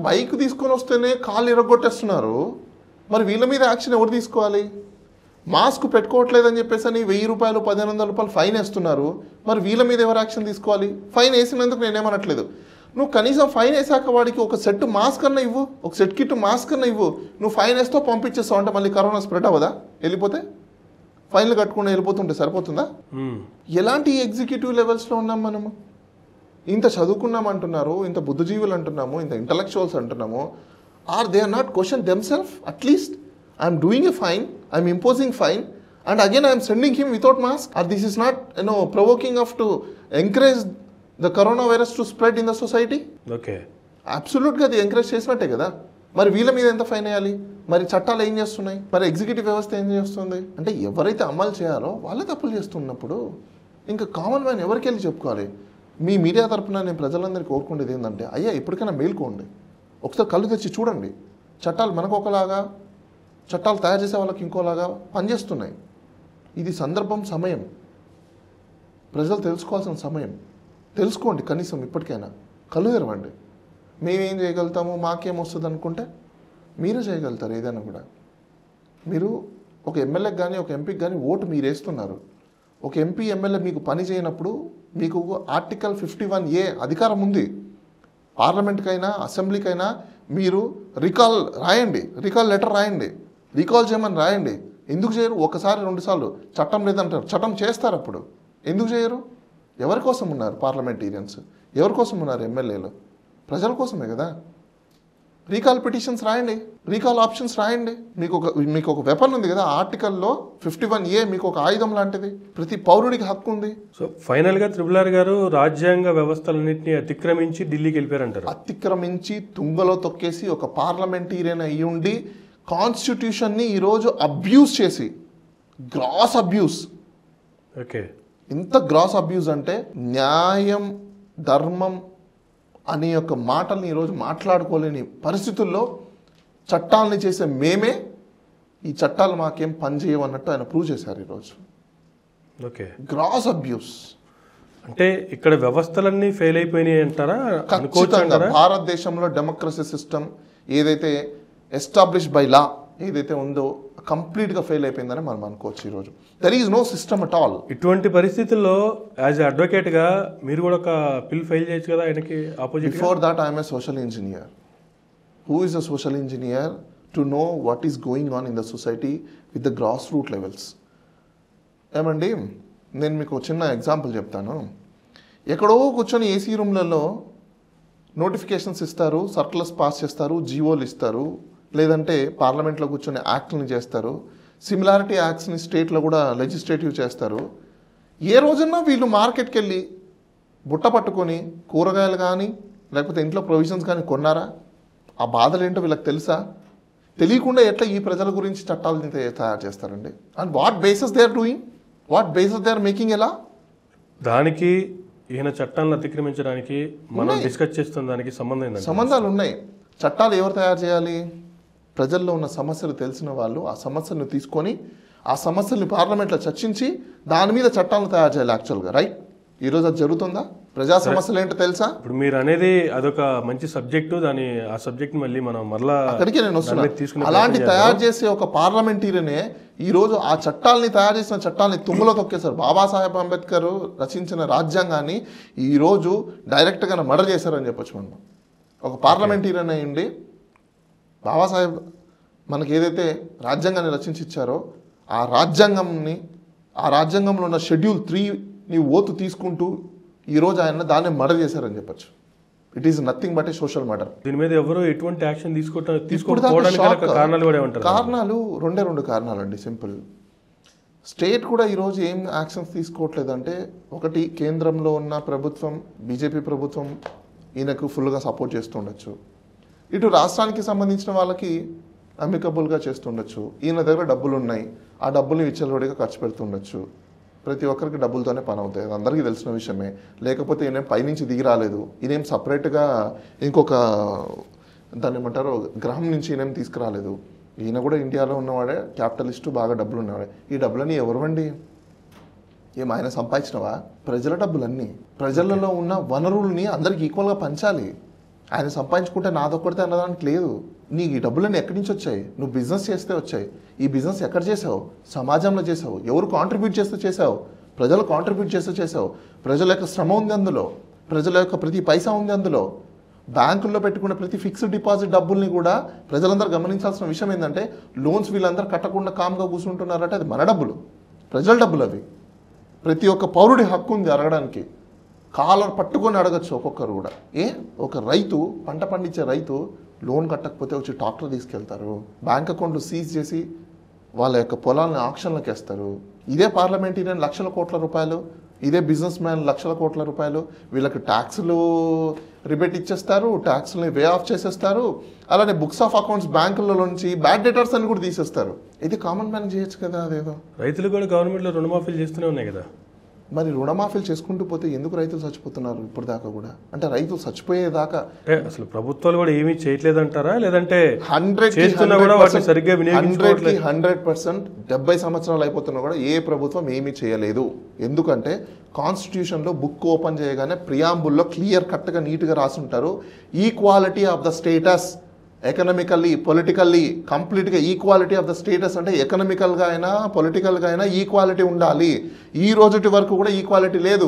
Bike తీసుకొని వస్తేనే కాళ్ళు ఇరగొట్టేస్తున్నారు మరి వీళ్ళ మీద యాక్షన్ ఎవరు తీసుకోవాలి మాస్క్ పెట్టుకోవట్లేదని చెప్పేసి అని వెయ్యి రూపాయలు పదిహేను వందల రూపాయలు ఫైన్ వేస్తున్నారు మరి వీళ్ళ మీద ఎవరు యాక్షన్ తీసుకోవాలి ఫైన్ వేసినందుకు నేనేమనట్లేదు నువ్వు కనీసం ఫైన్ వేసాక వాడికి ఒక సెట్ మాస్క్ అన్న ఇవ్వు ఒక సెట్ కిట్ మాస్క్ అన్న ఇవ్వు నువ్వు ఫైన్ వేస్తావు పంపించేస్తావు అంటే మళ్ళీ కరోనా స్ప్రెడ్ అవ్వదా వెళ్ళిపోతే ఫైన్లు కట్టుకుని వెళ్ళిపోతుంటే సరిపోతుందా మ్మ్. ఎలాంటి ఎగ్జిక్యూటివ్ లెవెల్స్లో ఉన్నాం మనము ఇంత చదువుకున్నాం అంటున్నారు ఇంత బుద్ధిజీవులు అంటున్నాము ఇంత ఇంటలెక్చువల్స్ అంటున్నాము are they are not question them self at least I'm doing a fine I'm imposing fine and again I'm sending him without mask or this is not you know provoking of to encourage the corona virus to spread in the society okay అబ్సల్యూట్గా అది encourage చేసినట్టే కదా మరి వీళ్ళ మీద ఎంత fine వేయాలి మరి చట్టాలు ఏం చేస్తున్నాయి మరి ఎగ్జిక్యూటివ్ వ్యవస్థ ఏం చేస్తుంది అంటే ఎవరైతే అమలు చేయాలో వాళ్ళే తప్పులు చేస్తున్నప్పుడు ఇంకా కామన్ మ్యాన్ ఎవరికి వెళ్ళి చెప్పుకోవాలి మీ మీడియా తరపున నేను ప్రజలందరికీ కోరుకునేది ఏంటంటే అయ్యా ఇప్పటికైనా మేల్కోండి ఒకసారి కళ్ళు తెచ్చి చూడండి చట్టాలు మనకు ఒకలాగా చట్టాలు తయారు చేసే వాళ్ళకి ఇంకోలాగా పనిచేస్తున్నాయి ఇది సందర్భం సమయం ప్రజలు తెలుసుకోవాల్సిన సమయం తెలుసుకోండి కనీసం ఇప్పటికైనా కళ్ళు తెరవండి మేమేం చేయగలుగుతాము మాకేం వస్తుంది అనుకుంటే మీరే చేయగలుగుతారు ఏదైనా కూడా మీరు ఒక ఎమ్మెల్యేకి కానీ ఒక ఎంపీకి కానీ ఓటు మీరు వేస్తున్నారు ఒక ఎంపీ ఎమ్మెల్యే మీకు పని చేయనప్పుడు మీకు ఆర్టికల్ ఫిఫ్టీ వన్ ఏ అధికారం ఉంది పార్లమెంట్కైనా అసెంబ్లీకైనా మీరు రికాల్ రాయండి రికాల్ లెటర్ రాయండి రీకాల్ చేయమని రాయండి ఎందుకు చేయరు ఒకసారి రెండుసార్లు చట్టం లేదంటారు చట్టం చేస్తారు అప్పుడు ఎందుకు చేయరు ఎవరి కోసం ఉన్నారు పార్లమెంటీరియన్స్ ఎవరి కోసం ఉన్నారు ఎమ్మెల్యేలు ప్రజల కోసమే కదా రీకాల్ పిటిషన్స్ రాయండి రీకాల్ ఆప్షన్స్ రాయండి మీకు ఒక మీకు ఒక వెపన్ ఉంది కదా ఆర్టికల్లో ఫిఫ్టీ వన్ ఏ మీకు ఒక ఆయుధం లాంటిది ప్రతి పౌరుడికి హక్కు ఉంది సో ఫైనల్గా త్రిపుల్ ఆర్ గారు రాజ్యాంగ వ్యవస్థలన్నింటినీ అతిక్రమించి ఢిల్లీకి వెళ్ళిపోయారంటారు అతిక్రమించి తుంగలో తొక్కేసి ఒక పార్లమెంటీరియన్ అయి ఉండి కాన్స్టిట్యూషన్ని ఈరోజు అబ్యూస్ చేసి గ్రాస్ అబ్యూస్ ఓకే ఇంత గ్రాస్ అబ్యూస్ అంటే న్యాయం ధర్మం అనే యొక్క మాటల్ని ఈరోజు మాట్లాడుకోలేని పరిస్థితుల్లో చట్టాలని చేసే మేమే ఈ చట్టాలు మాకేం పనిచేయవు అన్నట్టు ఆయన ప్రూవ్ చేశారు ఈరోజు ఓకే గ్రాస్ అబ్యూస్ అంటే ఇక్కడ వ్యవస్థలన్నీ ఫెయిల్ అయిపోయినాయి అంటారా అనుకోవచ్చు ఖచ్చితంగా అంటారా భారతదేశంలో డెమోక్రసీ సిస్టమ్ ఏదైతే ఎస్టాబ్లిష్ బై లా ఏదైతే ఉందో కంప్లీట్గా ఫెయిల్ అయిపోయిందని మనం అనుకోవచ్చు ఈరోజు there is no system at all ఇటువంటి పరిస్థితుల్లో యాజ్ అడ్వకేట్ గా మీరు కూడా ఒక బిల్ ఫైల్ చేయొచ్చు కదా ఆయనకి opposite before that I'm a social engineer who is a social engineer to know what is going on in the society with the grass root levels ఏమండి నేను మీకు ఒక చిన్న ఎగ్జాంపుల్ చెప్తాను ఎక్కడో కూర్చొని ఏసీ రూమ్లలో నోటిఫికేషన్స్ ఇస్తారు సర్కులర్స్ పాస్ చేస్తారు జీవోలు ఇస్తారు లేదంటే పార్లమెంట్లో కూర్చొని యాక్ట్ని చేస్తారు సిమిలారిటీ యాక్ట్స్ని స్టేట్లో కూడా లెజిస్లేటివ్ చేస్తారు ఏ రోజున్నా వీళ్ళు మార్కెట్కి వెళ్ళి బుట్ట పట్టుకొని కూరగాయలు కానీ లేకపోతే ఇంట్లో ప్రొవిజన్స్ కానీ కొన్నారా ఆ బాధలు ఏంటో వీళ్ళకి తెలుసా తెలియకుండా ఎట్లా ఈ ప్రజల గురించి చట్టాలని తయ- తయారు చేస్తారండి and what bases they are doing what bases they are making ఎలా దానికి ఈయన చట్టాలను అతిక్రమించడానికి మనం డిస్కస్ చేస్తున్న దానికి సంబంధం ఏంటంటే సంబంధాలు ఉన్నాయి చట్టాలు ఎవరు తయారు చేయాలి ప్రజల్లో ఉన్న సమస్యలు తెలిసిన వాళ్ళు ఆ సమస్యలను తీసుకొని ఆ సమస్యల్ని పార్లమెంట్లో చర్చించి దాని మీద చట్టాలను తయారు చేయాలి యాక్చువల్గా రైట్ ఈరోజు అది జరుగుతుందా ప్రజా సమస్యలు ఏంటో తెలుసా ఇప్పుడు మీరు అనేది అదొక మంచి సబ్జెక్టు దాని ఆ సబ్జెక్ట్ మళ్ళీ మనం మరలా అక్కడికే నేను దాని వస్తున్నా మీద తీసుకునే అలాంటి ప్రయత్నం తయారు చేసే ఒక పార్లమెంటీరియనే ఈరోజు ఆ చట్టాలని తయారు చేసిన చట్టాలని తుమ్ములో తొక్కేశారు బాబాసాహెబ్ అంబేద్కర్ రచించిన రాజ్యాంగాన్ని ఈరోజు డైరెక్ట్గా మర్డర్ చేశారని చెప్పొచ్చు మనం ఒక పార్లమెంటీరియన్ అయి ఉండి బాబాసాహెబ్ మనకి ఏదైతే రాజ్యాంగాన్ని రచించి ఇచ్చారో ఆ రాజ్యాంగంని ఆ రాజ్యాంగంలో ఉన్న షెడ్యూల్ త్రీని ఓతు తీసుకుంటూ ఈరోజు ఆయన దాన్ని మర్డర్ చేశారని చెప్పొచ్చు it is nothing but a social murder దీని మీద ఎవరు ఎటువంటి యాక్షన్ తీసుకోవటం ఇప్పుడు దాకా తీసుకోకపోవడానికి గల షాక్. కారణాలు కూడా ఏమంటారు కారణాలు రెండే రెండు కారణాలు అండి సింపుల్ స్టేట్ కూడా ఈరోజు ఏం యాక్షన్స్ తీసుకోవట్లేదు అంటే ఒకటి కేంద్రంలో ఉన్న ప్రభుత్వం బీజేపీ ప్రభుత్వం ఈయనకు ఫుల్గా సపోర్ట్ చేస్తుండొచ్చు ఇటు రాష్ట్రానికి సంబంధించిన వాళ్ళకి అమికబుల్గా చేస్తుండొచ్చు ఈయన దగ్గర డబ్బులు ఉన్నాయి ఆ డబ్బుల్ని విచ్చలవాడిగా ఖర్చు పెడుతుండొచ్చు ప్రతి ఒక్కరికి డబ్బులతోనే పని అవుతాయి అది అందరికీ తెలిసిన విషయమే లేకపోతే ఈయనేం పైనుంచి దిగి రాలేదు ఈయనేం సపరేట్గా ఇంకొక దాన్ని ఏమంటారు గ్రహం నుంచి ఈయనేం తీసుకురాలేదు ఈయన కూడా ఇండియాలో ఉన్నవాడే క్యాపిటలిస్టు బాగా డబ్బులు ఉన్నవాడే ఈ డబ్బులని ఎవరివండి ఏం ఆయన సంపాదించినవా ప్రజల డబ్బులన్నీ ప్రజలలో ఉన్న వనరుల్ని అందరికి ఈక్వల్గా పంచాలి ఆయన సంపాదించుకుంటే నాదొక్కడితే అన్నదానికి లేదు నీకు ఈ డబ్బులన్నీ ఎక్కడి నుంచి వచ్చాయి నువ్వు బిజినెస్ చేస్తే వచ్చాయి ఈ బిజినెస్ ఎక్కడ చేసావు సమాజంలో చేసావు ఎవరు కాంట్రిబ్యూట్ చేస్తే చేసావు ప్రజలు కాంట్రిబ్యూట్ చేస్తే చేసావు ప్రజల యొక్క శ్రమ ఉంది అందులో ప్రజల యొక్క ప్రతి పైసా ఉంది అందులో బ్యాంకుల్లో పెట్టుకున్న ప్రతి ఫిక్స్డ్ డిపాజిట్ డబ్బుల్ని కూడా ప్రజలందరూ గమనించాల్సిన విషయం ఏంటంటే లోన్స్ వీళ్ళందరూ కట్టకుండా కామ్గా కూర్చుంటున్నారంటే అది మన డబ్బులు ప్రజల డబ్బులు అవి ప్రతి ఒక్క పౌరుడి హక్కు ఉంది అడగడానికి కాలర్ పట్టుకొని అడగచ్చు ఒక్కొక్కరు కూడా ఏ ఒక రైతు పంట పండించే రైతు లోన్ కట్టకపోతే వచ్చి ట్రాక్టర్ తీసుకెళ్తారు బ్యాంక్ అకౌంట్లు సీజ్ చేసి వాళ్ళ యొక్క పొలాలను ఆక్షన్లకు వేస్తారు ఇదే పార్లమెంటేరియన్ లక్షల కోట్ల రూపాయలు ఇదే బిజినెస్ మ్యాన్ లక్షల కోట్ల రూపాయలు వీళ్ళకి ట్యాక్స్లు రిబేట్ ఇచ్చేస్తారు ట్యాక్స్ని వే ఆఫ్ చేసేస్తారు అలానే బుక్స్ ఆఫ్ అకౌంట్స్ బ్యాంకుల నుంచి బ్యాడ్ డేటర్స్ అని కూడా తీసేస్తారు ఇది కామన్ మ్యాన్ చేయొచ్చు కదా అదేదో రైతులు కూడా గవర్నమెంట్లో రుణమాఫీలు చేస్తూనే ఉన్నాయి కదా మరి రుణమాఫీలు చేసుకుంటూ పోతే ఎందుకు రైతులు చచ్చిపోతున్నారు ఇప్పుడు దాకా కూడా అంటే రైతులు చచ్చిపోయేదాకా అంటే అసలు ప్రభుత్వాలు కూడా ఏమీ చేయట్లేదంటారా లేదంటే హండ్రెడ్ చేస్తున్నా కూడా వాటిని సరిగ్గా హండ్రెడ్ కి వినియోగించుకోవట్లేదు హండ్రెడ్ పర్సెంట్ డెబ్బై సంవత్సరాలు అయిపోతున్నా కూడా ఏ ప్రభుత్వం ఏమీ చేయలేదు ఎందుకంటే కాన్స్టిట్యూషన్లో బుక్ ఓపెన్ చేయగానే ప్రియాంబుల్లో క్లియర్ కట్గా నీట్గా రాసుంటారు equality of the status economically politically కంప్లీట్గా ఈక్వాలిటీ ఆఫ్ ద స్టేటస్ అంటే ఎకనామికల్గా అయినా పొలిటికల్గా అయినా ఈక్వాలిటీ ఉండాలి ఈ రోజుటి వరకు కూడా ఈక్వాలిటీ లేదు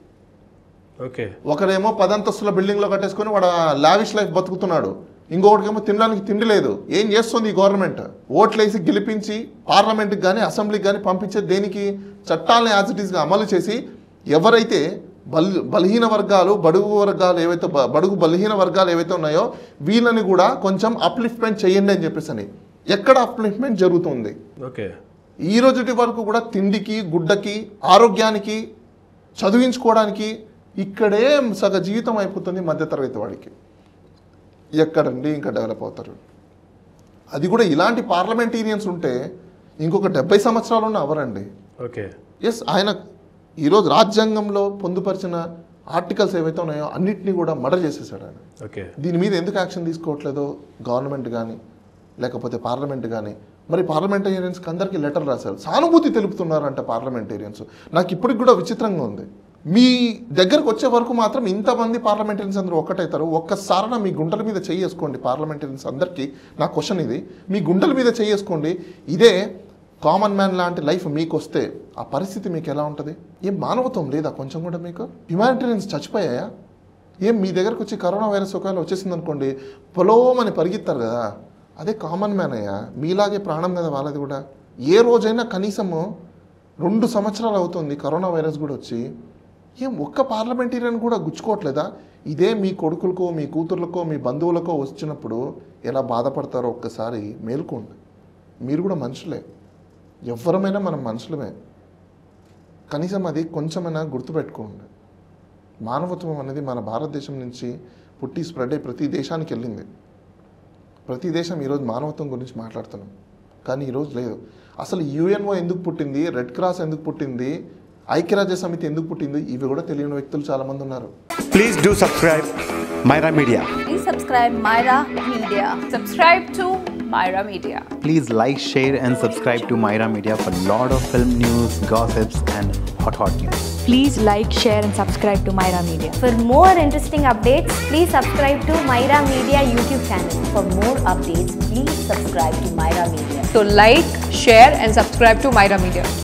ఓకే ఒకరేమో పదంతస్తుల బిల్డింగ్లో కట్టేసుకొని వాడు లావిష్ లైఫ్ బతుకుతున్నాడు ఇంకొకటికేమో తినడానికి తిండి లేదు ఏం చేస్తుంది ఈ గవర్నమెంట్ ఓట్లేసి గెలిపించి పార్లమెంట్కి కానీ అసెంబ్లీకి కానీ పంపించే దేనికి చట్టాలని యాజ్ ఇట్ ఈస్గా అమలు చేసి ఎవరైతే బల్ బలహీన వర్గాలు బడుగు వర్గాలు ఏవైతే బ- బడుగు బలహీన వర్గాలు ఏవైతే ఉన్నాయో వీళ్ళని కూడా కొంచెం అప్లిఫ్ట్మెంట్ చేయండి అని చెప్పేసి అని ఎక్కడ అప్లిఫ్ట్మెంట్ జరుగుతుంది ఓకే ఈ రోజుటి వరకు కూడా తిండికి గుడ్డకి ఆరోగ్యానికి చదివించుకోవడానికి ఇక్కడే సగ జీవితం అయిపోతుంది మధ్యతరగతి వాడికి ఎక్కడండి ఇంకా డెవలప్ అవుతారు అది కూడా ఇలాంటి పార్లమెంటీరియన్స్ ఉంటే ఇంకొక డెబ్బై సంవత్సరాలు ఉన్న అవరండి ఓకే ఎస్ ఆయన ఈరోజు రాజ్యాంగంలో పొందుపరిచిన ఆర్టికల్స్ ఏవైతే ఉన్నాయో అన్నిటినీ కూడా మర్డర్ చేసేసాడు ఆయన ఓకే దీని మీద ఎందుకు యాక్షన్ తీసుకోవట్లేదో గవర్నమెంట్ కానీ లేకపోతే పార్లమెంట్ కానీ మరి పార్లమెంటేరియన్స్కి అందరికీ లెటర్ రాశారు సానుభూతి తెలుపుతున్నారంట పార్లమెంటేరియన్స్ నాకు ఇప్పటికి కూడా విచిత్రంగా ఉంది మీ దగ్గరకు వచ్చే వరకు మాత్రం ఇంతమంది పార్లమెంటేరియన్స్ అందరూ ఒక్కటవుతారు ఒక్కసారన మీ గుండెల మీద చేసుకోండి పార్లమెంటేరియన్స్ అందరికీ నా క్వశ్చన్ ఇది మీ గుండెల మీద చేసుకోండి ఇదే కామన్ మ్యాన్ లాంటి లైఫ్ మీకు వస్తే ఆ పరిస్థితి మీకు ఎలా ఉంటుంది ఏం మానవత్వం లేదా కొంచెం కూడా మీకు హ్యుమానిటేరియన్స్ చచ్చిపోయాయా ఏం మీ దగ్గరకు వచ్చి కరోనా వైరస్ ఒకవేళ వచ్చేసింది అనుకోండి పొలోమని పరిగెత్తారు కదా అదే కామన్ మ్యాన్ అయ్యా మీలాగే ప్రాణం కదా వాళ్ళది కూడా ఏ రోజైనా కనీసము రెండు సంవత్సరాలు అవుతుంది కరోనా వైరస్ కూడా వచ్చి ఏం ఒక్క పార్లమెంటేరియన్ కూడా గుచ్చుకోవట్లేదా ఇదే మీ కొడుకులకో మీ కూతుర్లకో మీ బంధువులకో వచ్చినప్పుడు ఎలా బాధపడతారో ఒక్కసారి మేలుకోండి మీరు కూడా మనుషులే ఎవరమైనా మనం మనుషులమే కనీసం అది కొంచెమైనా గుర్తుపెట్టుకోండి మానవత్వం అనేది మన భారతదేశం నుంచి పుట్టి స్ప్రెడ్ అయ్యి ప్రతి దేశానికి వెళ్ళింది ప్రతి దేశం ఈరోజు మానవత్వం గురించి మాట్లాడుతున్నాం కానీ ఈరోజు లేదు అసలు యుఎన్ఓ ఎందుకు పుట్టింది రెడ్ క్రాస్ ఎందుకు పుట్టింది ఐక్యరాజ్య సమితి ఎందుకు పుట్టింది ఇవి కూడా తెలియని వ్యక్తులు చాలామంది ఉన్నారు Please do subscribe Myra Media. Please subscribe Myra Media. Subscribe to Myra Media. Please like, share, and subscribe to Myra Media for lot of film news, gossips, and hot hot news. Please like, share, and subscribe to Myra Media. For more interesting updates, please subscribe to Myra Media YouTube channel. For more updates, please subscribe to Myra Media. So like, share and subscribe to Myra Media.